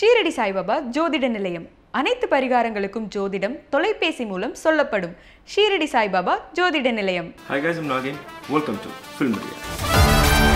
ஷீரடி சாய்பாபா ஜோதிட நிலையம் அனைத்து பரிகாரங்களுக்கும் ஜோதிடம் தொலைபேசி மூலம் சொல்லப்படும் ஷீரடி சாய்பாபா ஜோதிட நிலையம் Hi guys, I'm Nagin. Welcome to Film Media.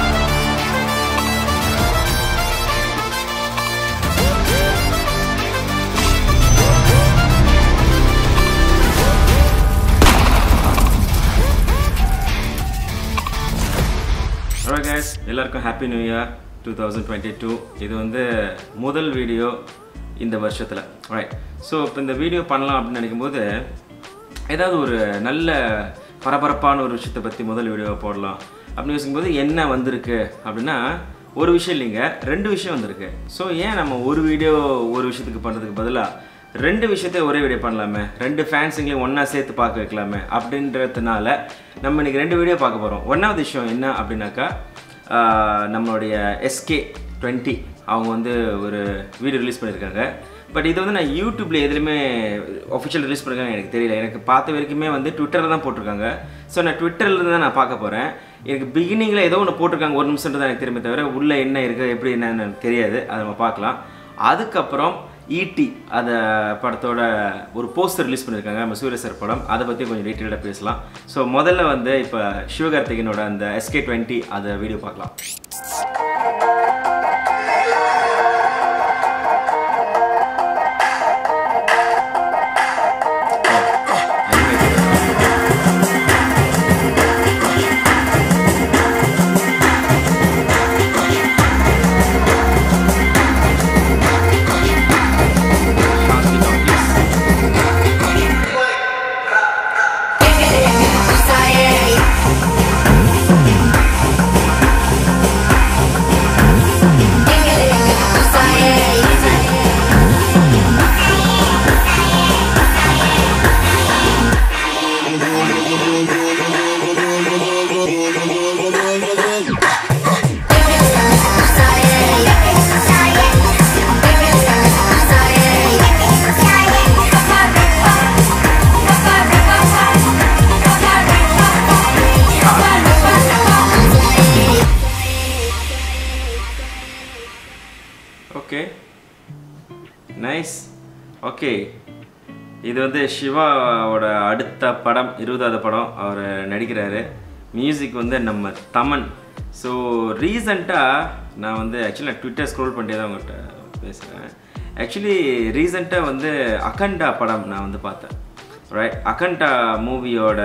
Alright guys, எல்லாருக்கும் happy new year two thousand twenty two இது வந்து முதல் வீடியோ இந்த வருஷத்தில் ரைட் ஸோ இப்போ இந்த வீடியோ பண்ணலாம் அப்படின்னு நினைக்கும்போது ஏதாவது ஒரு நல்ல பரபரப்பான ஒரு விஷயத்தை பற்றி முதல் வீடியோவை போடலாம் அப்படின்னு யோசிக்கும்போது என்ன வந்திருக்கு அப்படின்னா ஒரு விஷயம் இல்லைங்க ரெண்டு விஷயம் வந்திருக்கு ஸோ ஏன் நம்ம ஒரு வீடியோ ஒரு விஷயத்துக்கு பண்ணுறதுக்கு பதிலாக ரெண்டு விஷயத்தை ஒரே வீடியோ பண்ணலாமே ரெண்டு ஃபேன்ஸுங்களையும் ஒன்றா சேர்த்து பார்க்க வைக்கலாமே அப்படின்றதுனால நம்ம இன்னைக்கு ரெண்டு வீடியோ பார்க்க போகிறோம் ஒன்றாவது விஷயம் என்ன அப்படின்னாக்கா ஆஹ், நம்மளுடைய எஸ்கே டுவெண்ட்டி அவங்க வந்து ஒரு வீடியோ ரிலீஸ் பண்ணியிருக்காங்க பட் இது வந்து நான் யூடியூப்ல எதுலையுமே ஒஃபிஷியல் ரிலீஸ் பண்ணிருக்காங்க எனக்கு தெரியல எனக்கு பார்த்த வரைக்குமே வந்து ட்விட்டரில் தான் போட்டிருக்காங்க ஸோ நான் ட்விட்டரில் இருந்து தான் நான் பார்க்க போகிறேன் எனக்கு பிகினிங்கில் ஏதோ ஒன்று போட்டிருக்காங்க ஒரு நிமிஷம் தான் எனக்கு தெரியுமே தவிர உள்ளே என்ன இருக்குது எப்படி என்னன்னு எனக்கு தெரியாது அதை நம்ம பார்க்கலாம் அதுக்கப்புறம் ஈடி அந்த படத்தோட ஒரு போஸ்டர் ரிலீஸ் பண்ணியிருக்காங்க நம்ம சூரிய சார் படம் அதை பற்றி கொஞ்சம் டீட்டெயிலாக பேசலாம் ஸோ முதல்ல வந்து இப்போ சிவகார்த்திகனோட அந்த எஸ்கே டுவெண்ட்டி அதை வீடியோ பார்க்கலாம் Shanthi talkies okay nice okay இது வந்து சிவாவோட அடுத்த படம் இருபதாவது படம் அவர் நடிக்கிறாரு மியூசிக் வந்து நம்ம தமன் ஸோ ரீசண்டாக நான் வந்து ஆக்சுவலி நான் ட்விட்டர் ஸ்க்ரோல் பண்ணிட்டே தான் உங்கள்கிட்ட பேசுகிறேன் ஆக்சுவலி ரீசண்டாக வந்து அகண்டா படம் நான் வந்து பார்த்தேன் ரைட் அகண்டா மூவியோட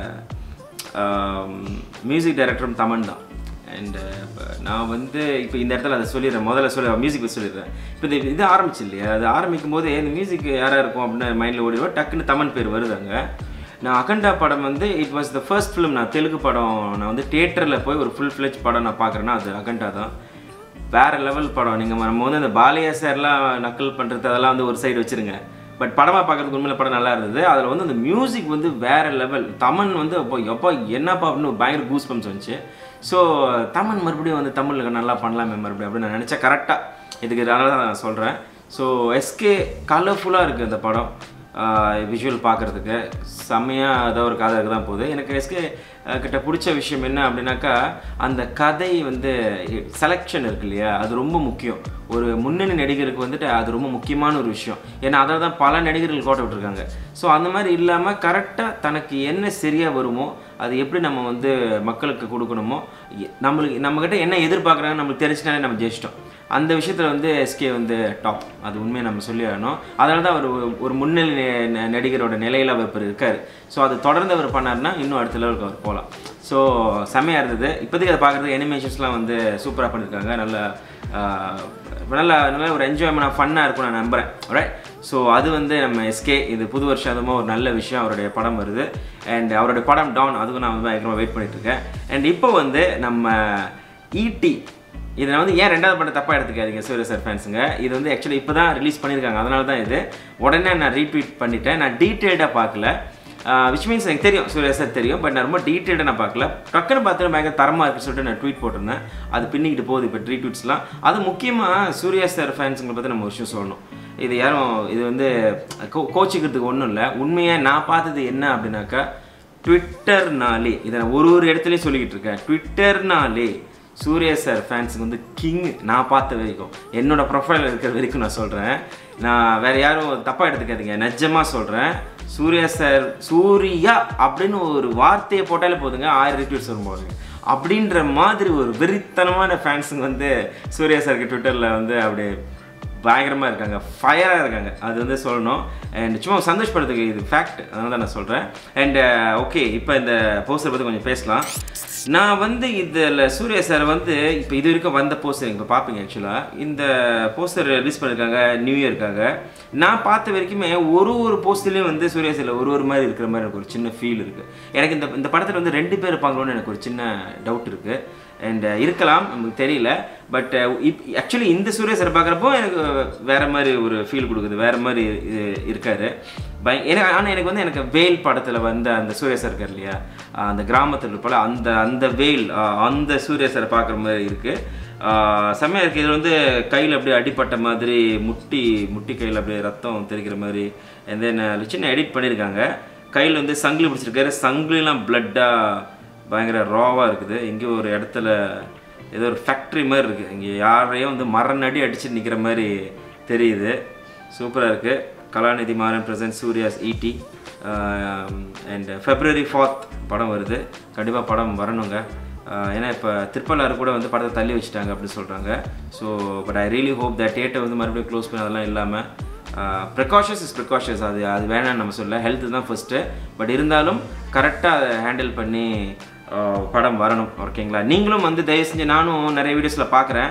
மியூசிக் டைரக்டரும் தமன் தான் அண்ட் நான் வந்து இப்போ இந்த இடத்துல அதை சொல்லிடுறேன் முதல்ல சொல்ல மியூசிக் பற்றி சொல்லிடுறேன் இப்போ இது இது ஆரம்பிச்சு இல்லையா அது ஆரம்பிக்கும் போதே இந்த மியூசிக் யாராக இருக்கும் அப்படின்னு மைண்டில் ஓடிவோ டக்குன்னு தமன் பேர் வருதாங்க நான் அகண்டா படம் வந்து it was the first film நான் தெலுங்கு படம் நான் வந்து தியேட்டரில் போய் ஒரு ஃபுல் ஃப்ளெஜ் படம் நான் பார்க்குறேன்னா அது அகண்டா தான் வேற லெவல் படம் நீங்கள் நம்ம வந்து அந்த பாலியா சார்லாம் நக்கல் பண்ணுறது அதெல்லாம் வந்து ஒரு சைடு வச்சிருங்க பட் படமாக பார்க்கறதுக்கு உண்மையில படம் நல்லா இருந்தது அதில் வந்து அந்த மியூசிக் வந்து வேற லெவல் தமன் வந்து அப்போ எப்போ என்னப்பா அப்படின்னு ஒரு பயங்கர கூஸ் பம்ஸ் வந்துச்சு ஸோ தமன் மறுபடியும் வந்து தமிழில் நல்லா பண்ணலாமே மறுபடியும் அப்படின்னு நான் நினச்சேன் கரெக்டாக இதுக்கு அதனால தான் நான் சொல்கிறேன் ஸோ எஸ்கே கலர்ஃபுல்லாக இருக்குது அந்த படம் விஷுவல் பார்க்குறதுக்கு செம்மையாக ஏதோ ஒரு கதை இருக்க தான் போகுது எனக்கு எஸ்கே கிட்ட பிடிச்ச விஷயம் என்ன அப்படின்னாக்கா அந்த கதை வந்து செலெக்ஷன் இருக்கு இல்லையா அது ரொம்ப முக்கியம் ஒரு முன்னணி நடிகருக்கு வந்துட்டு அது ரொம்ப முக்கியமான ஒரு விஷயம் ஏன்னா அதை தான் பல நடிகர்கள் கோட்டை விட்டுருக்காங்க ஸோ அந்த மாதிரி இல்லாமல் கரெக்டாக தனக்கு என்ன சரியாக வருமோ அது எப்படி நம்ம வந்து மக்களுக்கு கொடுக்கணுமோ எ- நம்மளுக்கு நம்மக்கிட்ட என்ன எதிர்பார்க்குறாங்க நம்மளுக்கு தெரிஞ்சிட்டாலே நம்ம ஜெயிச்சிட்டோம் அந்த விஷயத்தில் வந்து எஸ்கே வந்து டாப் அது உண்மையை நம்ம சொல்லி ஆகணும் அதனால தான் அவர் ஒரு- ஒரு முன்னணி நெ- நெ- நடிகரோட நிலையில் அவர் இப்போ இருக்கார் ஸோ அது தொடர்ந்து அவர் பண்ணாருன்னா இன்னும் அடுத்த லெவலுக்கு அவர் போகலாம் ஸோ செம்மையாக இருந்தது இப்போதைக்கு அதை பார்க்குறதுக்கு அனிமேஷன்ஸ்லாம் வந்து சூப்பராக பண்ணியிருக்காங்க நல்ல ஆஹ், நல்ல நல்ல ஒரு என்ஜாய்மெண்ட் ஃபன்னாக இருக்கும் நான் நம்புகிறேன் ரைட் ஸோ அது வந்து நம்ம எஸ்கே இது புது வருஷம் அதுவும் ஒரு நல்ல விஷயம் அவருடைய படம் வருது அண்ட் அவருடைய படம் டவுன் அதுக்கும் நான் வந்து பயங்கரமாக வெயிட் பண்ணிட்டு இருக்கேன் அண்ட் இப்போ வந்து நம்ம ஈடி இதை நான் வந்து ஏன் ரெண்டாவது படம் தப்பாக எடுத்துக்காதீங்க சூரிய சார் ஃபேன்ஸுங்க இது வந்து ஆக்சுவலி இப்போ தான் ரிலீஸ் பண்ணியிருக்காங்க அதனால தான் இது உடனே நான் ரீட்வீட் பண்ணிட்டேன் நான் டீட்டெயில்டாக பார்க்கல விச் மீன்ஸ் எனக்கு தெரியும் சூர்யா சார் தெரியும் பட் நான் ரொம்ப டீட்டெயில்டாக நான் பார்க்கல டக்குன்னு பார்த்து பயங்கர தரமாக இருக்குன்னு சொல்லிட்டு நான் ட்வீட் போட்டிருந்தேன் அது பின்னிக்கிட்டு போகுது இப்போ ட்வீட்ஸ்லாம் அது முக்கியமாக சூர்யா சார் ஃபேன்ஸுங்களை பற்றி நம்ம ஒரு விஷயம் சொல்லணும் இது யாரும் இது வந்து கோ கோச்சிக்கிறதுக்கு ஒன்றும் இல்லை உண்மையாக நான் பார்த்தது என்ன அப்படின்னாக்கா ட்விட்டர்னாலே இதை நான் ஒரு ஒரு இடத்துலையும் சொல்லிக்கிட்டு இருக்கேன் ட்விட்டர்னாலே சூர்யா சார் ஃபேன்ஸுக்கு வந்து கிங் நான் பார்த்த வரைக்கும் என்னோட ப்ரொஃபைல் இருக்கிற வரைக்கும் நான் சொல்கிறேன் நான் வேறு யாரும் தப்பாக எடுத்துக்காதீங்க நிஜமாக சொல்கிறேன் சூர்யா சார் சூர்யா அப்படின்னு ஒரு வார்த்தையை போட்டாலே போதுங்க ஆயிரம் ரிட்வீட்ஸ் வரும் போதுங்க அப்படின்ற மாதிரி ஒரு வெறித்தனமான ஃபேன்ஸுங்க வந்து சூர்யா சாருக்கு ட்விட்டரில் வந்து அப்படியே பயங்கரமாக இருக்காங்க ஃபயராக இருக்காங்க அது வந்து சொல்லணும் அண்ட் சும்மா சந்தோஷப்படுறதுக்கு இது ஃபேக்ட் அதனால தான் நான் சொல்கிறேன் அண்ட் ஓகே இப்போ இந்த போஸ்டர் பற்றி கொஞ்சம் பேசலாம் நான் வந்து இதில் சூர்யா சார் வந்து இப்போ இது வரைக்கும் வந்த போஸ்டர் இப்போ பார்ப்பீங்க ஆக்சுவலாக இந்த போஸ்டர் ரிலீஸ் பண்ணியிருக்காங்க நியூ இயர்க்காக நான் பார்த்த வரைக்குமே ஒரு ஒரு போஸ்டர்லேயும் வந்து சூர்யா சாரில் ஒரு ஒரு மாதிரி இருக்கிற மாதிரி எனக்கு ஒரு சின்ன ஃபீல் இருக்குது எனக்கு இந்த இந்த படத்தில் வந்து ரெண்டு பேர் இருப்பாங்களோன்னு எனக்கு ஒரு சின்ன டவுட் இருக்குது அண்ட் இருக்கலாம் நமக்கு தெரியல பட் இப் ஆக்சுவலி இந்த சூர்யா சார் பார்க்குறப்போ எனக்கு வேறு மாதிரி ஒரு ஃபீல் கொடுக்குது வேறு மாதிரி இ- இருக்காரு பய எனக்கு ஆனால் எனக்கு வந்து எனக்கு வேல் படத்தில் வந்த அந்த சூர்யா சார் இருக்கார் இல்லையா ஆஹ் அந்த கிராமத்தில் இருப்பால அந்த அந்த வேல் ஆஹ் அந்த சூர்யா சாரை பார்க்குற மாதிரி இருக்குது செம்மையாக இருக்குது இதில் வந்து கையில் அப்படியே அடிப்பட்ட மாதிரி முட்டி முட்டி கையில் அப்படியே ரத்தம் தெரிக்கிற மாதிரி and then uh, சின்ன எடிட் பண்ணியிருக்காங்க கையில் வந்து சங்கிலி பிடிச்சிருக்காரு சங்கிலிலாம் பிளட்டாக பயங்கர ராவாக இருக்குது எங்கேயோ ஒரு இடத்துல ஏதோ ஒரு ஃபேக்ட்ரி மாதிரி இருக்குது இங்கே யாரையும் வந்து மரணடி அடிச்சு நிற்கிற மாதிரி தெரியுது சூப்பராக இருக்குது Kalanithi Maran present Suriya's ET and February fourth படம் வருது கண்டிப்பாக படம் வரணுங்க ஆஹ் ஏன்னா இப்போ திருப்பலாறு கூட வந்து படத்தை தள்ளி வச்சுட்டாங்க அப்படின்னு சொல்கிறாங்க so but I really hope the theatre வந்து மறுபடியும் க்ளோஸ் பண்ணி அதெல்லாம் இல்லாமல் ப்ரிகாஷன்ஸ் இஸ் ப்ரிகாஷன்ஸ் அது அது வேணாம்னு நம்ம சொல்ல ஹெல்த் தான் ஃபஸ்ட்டு பட் இருந்தாலும் கரெக்டாக அதை ஹேண்டில் பண்ணி ஆஹ் படம் வரணும் ஓகேங்களா நீங்களும் வந்து தயவு செஞ்சு நானும் நிறைய வீடியோஸில் பார்க்குறேன்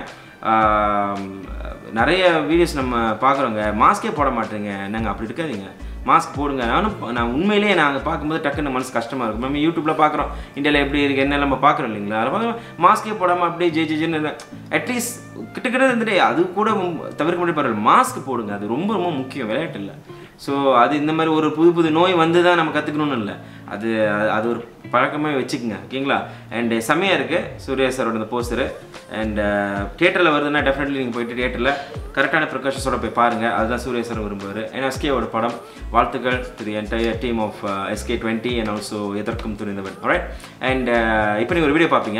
நிறைய வீடியோஸ் நம்ம பார்க்குறோங்க மாஸ்கே போட மாட்டேங்க நாங்கள் அப்படி இருக்காதீங்க மாஸ்க் போடுங்க நானும் ப- நான் உண்மையிலேயே நாங்கள் பார்க்கும்போது டக்குன்னு மனசு கஷ்டமாக இருக்கும் நம்ம யூடியூப்பில் பார்க்குறோம் இந்தியாவில் எப்படி இருக்கு என்ன நம்ம பார்க்குறோம் இல்லைங்களா அதை பார்க்க மாஸ்கே போடாமல் அப்படியே ஜே ஜே ஜென்னு அட்லீஸ்ட் கிட்ட கிட்ட இருந்துட்டு அது கூட மு- தவிர்க்க முடியாது பரவாயில்ல மாஸ்க் போடுங்க அது ரொம்ப ரொம்ப முக்கியம் விளையாட்டு இல்லை ஸோ அது இந்த மாதிரி ஒரு புது புது நோய் வந்து தான் நம்ம கற்றுக்கணும்னு இல்லை அது அது- அது ஒரு பழக்கமாக வச்சுக்கோங்க ஓகேங்களா அண்ட் செம்மையாக இருக்குது சூர்யா சாரோட இந்த போஸ்டரு அண்ட் தியேட்டரில் வருதுன்னா டெஃபினெட்லி நீங்கள் போயிட்டு தியேட்டரில் கரெக்டான ப்ரிகாஷன்ஸோட போய் பாருங்கள் அதுதான் சூர்யா சார் விரும்புவார் ஏன்னா எஸ்கேவோட படம் வாழ்த்துக்கள் to the entire team of SK twenty and also Etharkkum Thunindhavan right and இப்போ நீங்கள் ஒரு வீடியோ பார்ப்பீங்க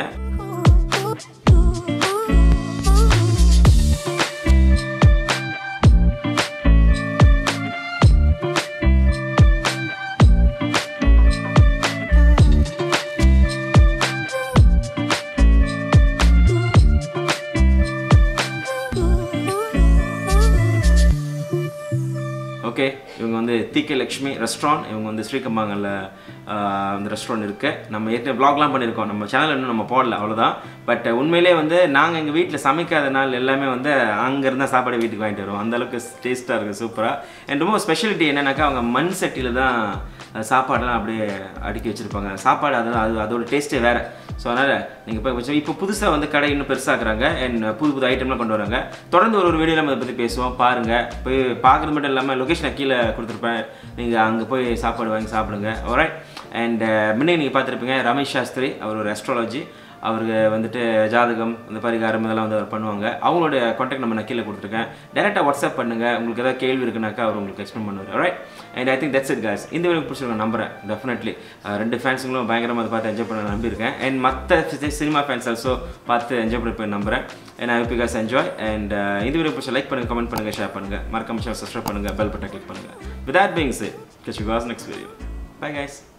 ஓகே இவங்க வந்து டிகே லக்ஷ்மி ரெஸ்டாரண்ட் இவங்க வந்து ஸ்ரீகம்பாங்கல்ல ஆஹ், அந்த ரெஸ்டாரண்ட் இருக்கு நம்ம ஏற்கனவே vlogலாம் பண்ணியிருக்கோம் நம்ம சேனல் இன்னும் நம்ம போடல அவ்வளோதான் பட் உண்மையிலே வந்து நாங்கள் எங்கள் வீட்டில் சமைக்காத நாள் எல்லாமே வந்து அங்கே இருந்தால் சாப்பாடு வீட்டுக்கு வாங்கிட்டு வருவோம் அந்த அளவுக்கு டேஸ்ட்டாக இருக்குது சூப்பராக அண்ட் ரொம்ப ஸ்பெஷாலிட்டி என்னன்னாக்கா அவங்க மண் சட்டியில் தான் அஹ், சாப்பாடெல்லாம் அப்படியே அடுக்கி வச்சுருப்பாங்க சாப்பாடு அது அது அதோட டேஸ்ட்டே வேறு ஸோ அதனால் நீங்கள் இப்போ கொஞ்சம் இப்போ புதுசாக வந்து கடை இன்னும் பெருசாக்குறாங்க அண்ட் புது புது ஐட்டம்லாம் கொண்டு வராங்க தொடர்ந்து ஒரு ஒரு வீடியோ நம்ம அதை பற்றி பேசுவோம் பாருங்கள் போய் பார்க்குறது மட்டும் இல்லாமல் லொக்கேஷனை கீழே கொடுத்துருப்பேன் நீங்கள் அங்கே போய் சாப்பாடு வாங்கி சாப்பிடுங்க alright அண்ட் முன்னே நீங்கள் பார்த்துருப்பீங்க ரமேஷ் சாஸ்திரி அவர் ஒரு அஸ்ட்ராலஜி அவருக்கு வந்துட்டு ஜாதகம் இந்த பரிகாரம் இதெல்லாம் வந்து அவர் பண்ணுவாங்க அவங்களோட காண்டாக்ட் நம்ம நான் கீழே கொடுத்துருக்கேன் டேரெக்டாக வாட்ஸ்அப் பண்ணுங்கள் உங்களுக்கு ஏதாவது கேள்வி இருக்குனாக்கா அவர் உங்களுக்கு எக்ஸ்பிளைன் பண்ணுவார் right and I think that's it guys இந்த வீடியோ பிடிச்சிருக்க நம்புறேன் டெஃபினெட்லி ரெண்டு ஃபேன்ஸுங்களும் பயங்கரமாக அதை பார்த்து என்ஜாய் பண்ண நம்பியிருக்கேன் அண்ட் மற்ற சினிமா ஃபேன்ஸ் ஆல்சோ பார்த்து என்ஜாய் பண்ணி நம்புறேன் and I hope you guys enjoy and இந்த வீடியோ பிடிச்ச லைக் பண்ணுங்கள் கமெண்ட் பண்ணுங்கள் ஷேர் பண்ணுங்கள் மறக்காம ஷேர் சப்ஸ்கிரைப் பண்ணுங்கள் பெல் பட்டன் கிளிக் பண்ணுங்கள் with that being said catch you guys next video bye guys